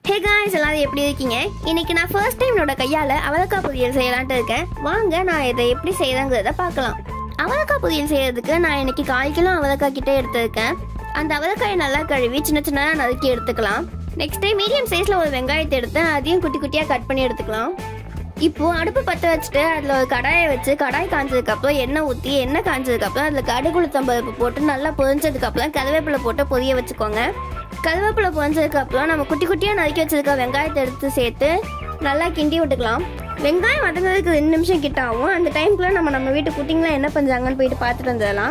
hey guys எல்லாரும் எப்படி இருக்கீங்க இன்னைக்கு நான் ஃபர்ஸ்ட் டைம் என்னோட கையால் அவலக்காய் பொரியல் செய்யலான்ட்டு இருக்கேன் வாங்க நான் இதை எப்படி செய்யறேங்கிறத பார்க்கலாம் அவலக்காய் பொரியல் செய்யறதுக்கு நான் இன்னைக்கு கால் கிலோ அவலக்காய் கிட்ட எடுத்திருக்கேன் அந்த அவலக்காயை நல்லா கழுவி சின்ன சின்னதாக நறுக்கி எடுத்துக்கலாம் நெக்ஸ்ட் டைம் மீடியம் சைஸில் ஒரு வெங்காயத்தை எடுத்து அதையும் குட்டி குட்டியாக கட் பண்ணி எடுத்துக்கலாம் இப்போ அடுப்பு பற்ற வச்சுட்டு அதில் ஒரு கடாயை வச்சு கடாய் காஞ்சதுக்கப்புறம் எண்ணெய் ஊற்றி எண்ணெய் காஞ்சதுக்கப்புறம் அதில் கடுகு உளுத்தம் பருப்பு போட்டு நல்லா பொரிஞ்சதுக்கப்புறம் கருவேப்பிலை போட்டு பொரிய வச்சுக்கோங்க கருவேப்பிலை பொரிஞ்சதுக்கப்புறம் நம்ம குட்டி குட்டியாக நறுக்கி வச்சிருக்க வெங்காயத்தை எடுத்து சேர்த்து நல்லா கிண்டி விட்டுக்கலாம் வெங்காயம் வதங்குறதுக்கு ரெண்டு நிமிஷம் கிட்ட ஆகும் அந்த டைம்குள்ளே நம்ம நம்ம வீட்டு குட்டிங்களாம் என்ன பண்ணுறாங்கன்னு போயிட்டு பார்த்துட்டு வந்துடலாம்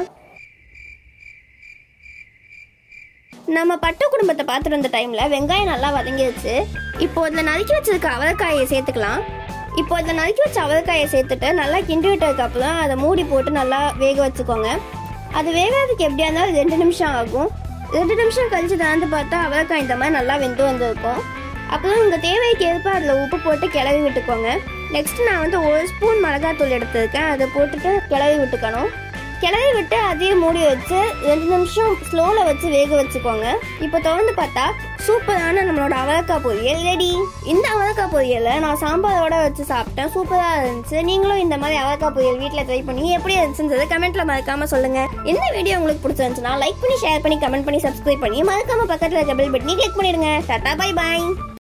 நம்ம பட்டு குடும்பத்தை பார்த்துட்டு வந்த டைமில் வெங்காயம் நல்லா வதங்கிடுச்சு இப்போ இதில் நறுக்கி வச்சிருக்க அவரைக்காயை சேர்த்துக்கலாம் இப்போ இதில் நறுக்கி வச்ச அவரைக்காயை சேர்த்துட்டு நல்லா கிண்டி விட்டதுக்கப்புறம் அதை மூடி போட்டு நல்லா வேக வச்சுக்கோங்க அது வேகிறதுக்கு எப்படியா இருந்தாலும் ரெண்டு நிமிஷம் ஆகும் ரெண்டு நிமிஷம் கழிச்சு திறந்து பார்த்தா அவரைக்காய் இந்த மாதிரி நல்லா வெந்து வந்திருக்கும் அப்புறம் உங்கள் தேவைக்கு ஏற்ப அதில் உப்பு போட்டு கிளறி விட்டுக்கோங்க நெக்ஸ்ட் நான் வந்து ஒரு ஸ்பூன் மிளகாத்தூள் எடுத்திருக்கேன் அதை போட்டுட்டு கிளறி விட்டுக்கணும் கிளறி விட்டு அதையும் மூடி வச்சு ரெண்டு நிமிஷம் ஸ்லோவில் வச்சு வேக வச்சுக்கோங்க இப்போ திறந்து பார்த்தா சூப்பரான நம்மளோட அவரைக்காய் பொரியல் ரெடி இந்த அவரைக்காய் பொரியலை நான் சாம்பாரோட வச்சு சாப்பிட்டேன் சூப்பராக இருந்துச்சு நீங்களும் இந்த மாதிரி அவரைக்காய் பொரியல் வீட்டில் ட்ரை பண்ணி எப்படி இருந்துச்சுன்றது கமெண்ட்ல மறக்காம சொல்லுங்க இந்த வீடியோ உங்களுக்கு பிடிச்சிருந்துச்சுன்னா லைக் பண்ணி ஷேர் பண்ணி கமெண்ட் பண்ணி சப்ஸ்கிரைப் பண்ணி மறக்காம பக்கத்தில் இருக்க பெல் பட்டனி கிளிக் பண்ணிடுங்க டாடா பை பாய்